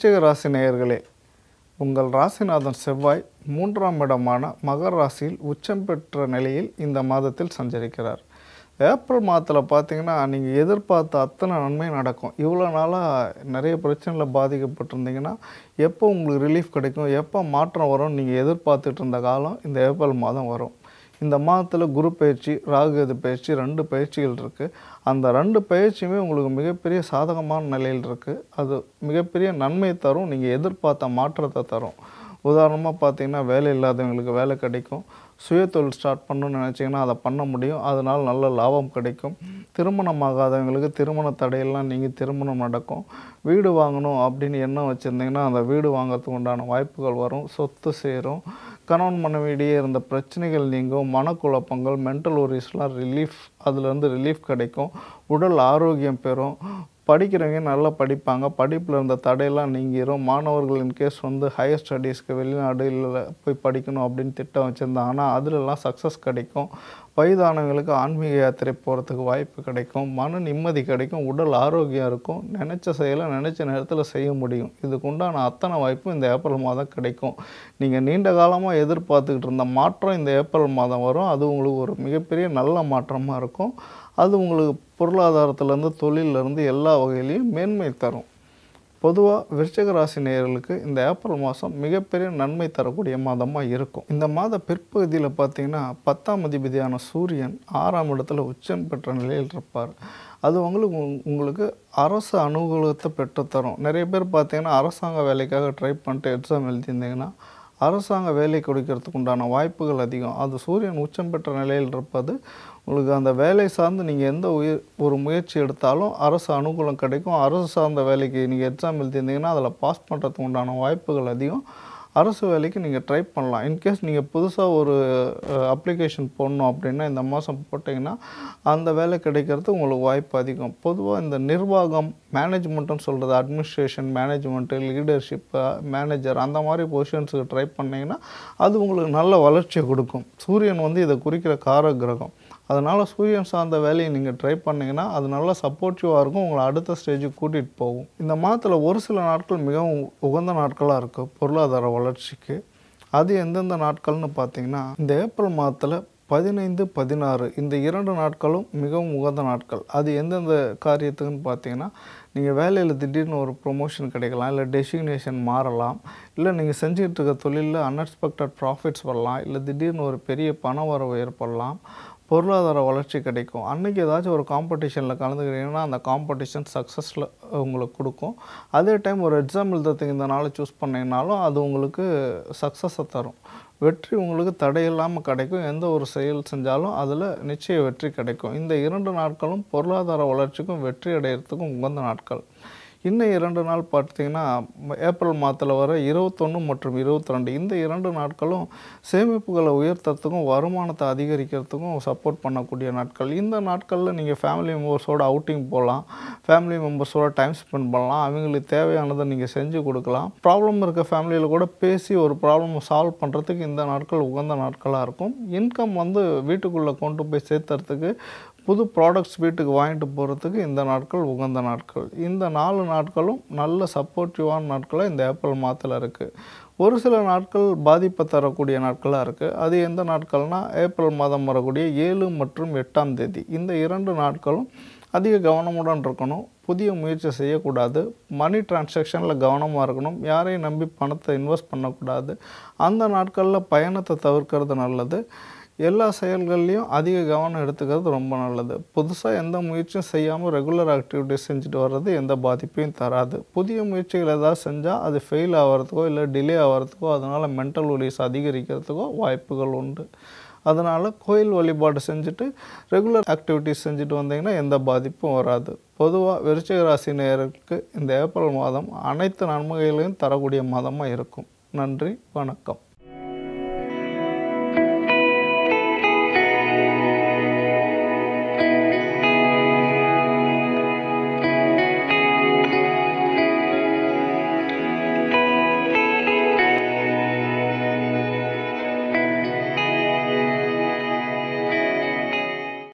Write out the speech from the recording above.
விருச்சிக ராசி நேயர்களே உங்கள் ராசிநாதன் செவ்வாய் மூன்றாம் இடமான மகர ராசியில் உச்சம் பெற்ற நிலையில் இந்த மாதத்தில் சஞ்சரிக்கிறார் ஏப்ரல் மாதத்தில் பார்த்தீங்கன்னா நீங்கள் எதிர்பார்த்த அத்தனை நன்மை நடக்கும் இவ்வளோ நாளாக நிறைய பிரச்சனையில் பாதிக்கப்பட்டிருந்தீங்கன்னா எப்போ உங்களுக்கு ரிலீஃப் கிடைக்கும் எப்போ மாற்றம் வரும் நீங்கள் எதிர்பார்த்துட்டு இருந்த காலம் இந்த ஏப்ரல் மாதம் வரும் இந்த மாதத்தில் குரு பயிற்சி ராகுகேது பயிற்சி ரெண்டு பயிற்சிகள் இருக்குது அந்த ரெண்டு பயிற்சியுமே உங்களுக்கு மிகப்பெரிய சாதகமான நிலையில் இருக்குது அது மிகப்பெரிய நன்மை தரும் நீங்கள் எதிர்பார்த்த மாற்றத்தை தரும் உதாரணமாக பார்த்தீங்கன்னா வேலை இல்லாதவங்களுக்கு வேலை கிடைக்கும் சுய தொழில் ஸ்டார்ட் பண்ணணும்னு நினச்சிங்கன்னா அதை பண்ண முடியும் அதனால் நல்ல லாபம் கிடைக்கும் திருமணம் ஆகாதவங்களுக்கு திருமண தடையெல்லாம் நீங்கள் திருமணம் நடக்கும் வீடு வாங்கணும் அப்படின்னு எண்ணம் வச்சுருந்தீங்கன்னா அந்த வீடு வாங்குறதுக்கு உண்டான வாய்ப்புகள் வரும் சொத்து சேரும் கணவன் மனைவியிடையே இருந்த பிரச்சனைகள் நீங்கும் மனக்குழப்பங்கள் மென்டல் ஒரிஸ்லாம் ரிலீஃப் அதுலேருந்து ரிலீஃப் கிடைக்கும் உடல் ஆரோக்கியம் பெறும் படிக்கிறவங்க நல்லா படிப்பாங்க படிப்பில் இருந்த தடையெல்லாம் நீங்கிரும் மாணவர்கள் இன்கேஸ் வந்து ஹையர் ஸ்டடீஸ்க்கு வெளிநாடு இல்லை போய் படிக்கணும் அப்படின்னு திட்டம் வச்சுருந்தாங்கன்னா அதிலெல்லாம் சக்ஸஸ் கிடைக்கும் வயதானவங்களுக்கு ஆன்மீக யாத்திரை போகிறதுக்கு வாய்ப்பு கிடைக்கும் மன நிம்மதி கிடைக்கும் உடல் ஆரோக்கியம் இருக்கும் நினச்ச செயலை நினச்ச நேரத்தில் செய்ய முடியும் இதுக்கு உண்டான அத்தனை வாய்ப்பும் இந்த ஏப்ரல் மாதம் கிடைக்கும் நீங்கள் நீண்ட காலமாக எதிர்பார்த்துக்கிட்டு இருந்த மாற்றம் இந்த ஏப்ரல் மாதம் வரும் அது உங்களுக்கு ஒரு மிகப்பெரிய நல்ல மாற்றமாக இருக்கும் அது உங்களுக்கு பொருளாதாரத்துலேருந்து தொழிலிருந்து எல்லா வகையிலையும் மேன்மை தரும் பொதுவாக விருச்சிக ராசி நேயர்களுக்கு இந்த ஏப்ரல் மாதம் மிகப்பெரிய நன்மை தரக்கூடிய மாதமாக இருக்கும் இந்த மாத பிற்பகுதியில் பார்த்தீங்கன்னா பத்தாம் அதிபதியான சூரியன் ஆறாம் இடத்துல உச்சம் பெற்ற நிலையில் இருப்பார் அது உங்களுக்கு உங்- உங்களுக்கு அரசு அனுகூலத்தை பெற்றுத்தரும் நிறைய பேர் பார்த்தீங்கன்னா அரசாங்க வேலைக்காக ட்ரை பண்ணிட்டு எக்ஸாம் எழுதியிருந்தீங்கன்னா அரசாங்க வேலை கொடுக்கறதுக்கு உண்டான வாய்ப்புகள் அதிகம் அது சூரியன் உச்சம் பெற்ற நிலையில் இருப்பது உங்களுக்கு அந்த வேலை சார்ந்து நீங்கள் எந்த உயர் ஒரு முயற்சி எடுத்தாலும் அரசு அனுகூலம் கிடைக்கும் அரசு சார்ந்த வேலைக்கு நீங்கள் எக்ஸாம் எழுதியிருந்தீங்கன்னா அதில் பாஸ் பண்ணுறதுக்கு உண்டான வாய்ப்புகள் அதிகம் அரசு வேலைக்கு நீங்கள் ட்ரை பண்ணலாம் இன்கேஸ் நீங்கள் புதுசாக ஒரு அப்ளிகேஷன் போடணும் அப்படின்னா இந்த மாதம் போட்டிங்கன்னா அந்த வேலை கிடைக்கிறது உங்களுக்கு வாய்ப்பு அதிகம் பொதுவாக இந்த நிர்வாகம் மேனேஜ்மெண்ட்டுன்னு சொல்கிறது அட்மினிஸ்ட்ரேஷன் மேனேஜ்மெண்ட்டு லீடர்ஷிப்பு மேனேஜர் அந்த மாதிரி பொசிஷன்ஸுக்கு ட்ரை பண்ணிங்கன்னா அது உங்களுக்கு நல்ல வளர்ச்சியை கொடுக்கும் சூரியன் வந்து இதை குறிக்கிற கார கிரகம் அதனால் சூரியன் சார்ந்த வேலையை நீங்கள் ட்ரை பண்ணிங்கன்னா அது நல்லா சப்போர்ட்டிவாக இருக்கும் உங்களை அடுத்த ஸ்டேஜுக்கு கூட்டிகிட்டு போகும் இந்த மாதத்தில் ஒரு சில நாட்கள் மிகவும் உகந்த நாட்களாக இருக்குது பொருளாதார வளர்ச்சிக்கு அது எந்தெந்த நாட்கள்னு பார்த்தீங்கன்னா இந்த ஏப்ரல் மாதத்தில் பதினைந்து பதினாறு இந்த இரண்டு நாட்களும் மிகவும் உகந்த நாட்கள் அது எந்தெந்த காரியத்துக்குன்னு பார்த்தீங்கன்னா நீங்கள் வேலையில் திடீர்னு ஒரு ப்ரொமோஷன் கிடைக்கலாம் இல்லை டெசிக்னேஷன் மாறலாம் இல்லை நீங்கள் செஞ்சுக்கிட்டு இருக்க தொழிலில் அன்எக்ஸ்பெக்டட் ப்ராஃபிட்ஸ் வரலாம் இல்லை திடீர்னு ஒரு பெரிய பண வரவு ஏற்படலாம் பொருளாதார வளர்ச்சி கிடைக்கும் அன்றைக்கி ஏதாச்சும் ஒரு காம்படிஷனில் கலந்துக்கிறீங்கன்னா அந்த காம்படிஷன் சக்ஸஸில் உங்களுக்கு கொடுக்கும் அதே டைம் ஒரு எக்ஸாம் எழுதுறதுக்கு இந்த நாளை சூஸ் பண்ணிங்கனாலும் அது உங்களுக்கு சக்ஸஸை தரும் வெற்றி உங்களுக்கு தடையில்லாமல் கிடைக்கும் எந்த ஒரு செயல் செஞ்சாலும் அதில் நிச்சய வெற்றி கிடைக்கும் இந்த இரண்டு நாட்களும் பொருளாதார வளர்ச்சிக்கும் வெற்றி அடையிறதுக்கும் உகந்த நாட்கள் இன்னும் இரண்டு நாள் பார்த்தீங்கன்னா ம- ஏப்ரல் மாதத்தில் வர இருபத்தொன்று மற்றும் இருபத்தி ரெண்டு இந்த இரண்டு நாட்களும் சேமிப்புகளை உயர்த்துறதுக்கும் வருமானத்தை அதிகரிக்கிறதுக்கும் சப்போர்ட் பண்ணக்கூடிய நாட்கள் இந்த நாட்களில் நீங்கள் ஃபேமிலி மெம்பர்ஸோட அவுட்டிங் போகலாம் ஃபேமிலி மெம்பர்ஸோட டைம் ஸ்பெண்ட் பண்ணலாம் அவங்களுக்கு தேவையானதை நீங்கள் செஞ்சு கொடுக்கலாம் ப்ராப்ளம் இருக்க ஃபேமிலியில் கூட பேசி ஒரு ப்ராப்ளம் சால்வ் பண்ணுறதுக்கு இந்த நாட்கள் உகந்த நாட்களாக இருக்கும் இன்கம் வந்து வீட்டுக்குள்ளே கொண்டு போய் சேர்த்துறதுக்கு புது ப்ராடக்ட்ஸ் வீட்டுக்கு வாங்கிட்டு போகிறதுக்கு இந்த நாட்கள் உகந்த நாட்கள் இந்த நாலு நாட்களும் நல்ல சப்போர்ட்டிவான நாட்களாக இந்த ஏப்ரல் மாதத்தில் இருக்குது ஒரு சில நாட்கள் பாதிப்பை தரக்கூடிய நாட்களாக இருக்குது அது எந்த நாட்கள்னால் ஏப்ரல் மாதம் வரக்கூடிய ஏழு மற்றும் எட்டாம் தேதி இந்த இரண்டு நாட்களும் அதிக கவனமுடன் இருக்கணும் புதிய முயற்சி செய்யக்கூடாது மணி டிரான்சாக்ஷனில் கவனமாக இருக்கணும் யாரையும் நம்பி பணத்தை இன்வெஸ்ட் பண்ணக்கூடாது அந்த நாட்களில் பயணத்தை தவிர்க்கிறது நல்லது எல்லா செயல்கள்லையும் அதிக கவனம் எடுத்துக்கிறது ரொம்ப நல்லது புதுசாக எந்த முயற்சியும் செய்யாமல் ரெகுலர் ஆக்டிவிட்டிஸ் செஞ்சுட்டு வர்றது எந்த பாதிப்பையும் தராது புதிய முயற்சிகள் ஏதாவது செஞ்சால் அது ஃபெயில் ஆகிறதுக்கோ இல்லை டிலே ஆகிறதுக்கோ அதனால் மென்டல் ஒலிஸ் அதிகரிக்கிறதுக்கோ வாய்ப்புகள் உண்டு அதனால் கோயில் வழிபாடு செஞ்சுட்டு ரெகுலர் ஆக்டிவிட்டிஸ் செஞ்சுட்டு வந்தீங்கன்னா எந்த பாதிப்பும் வராது பொதுவாக விருச்சிக ராசி நேயருக்கு இந்த ஏப்ரல் மாதம் அனைத்து நன்மைகளையும் தரக்கூடிய மாதமாக இருக்கும் நன்றி வணக்கம்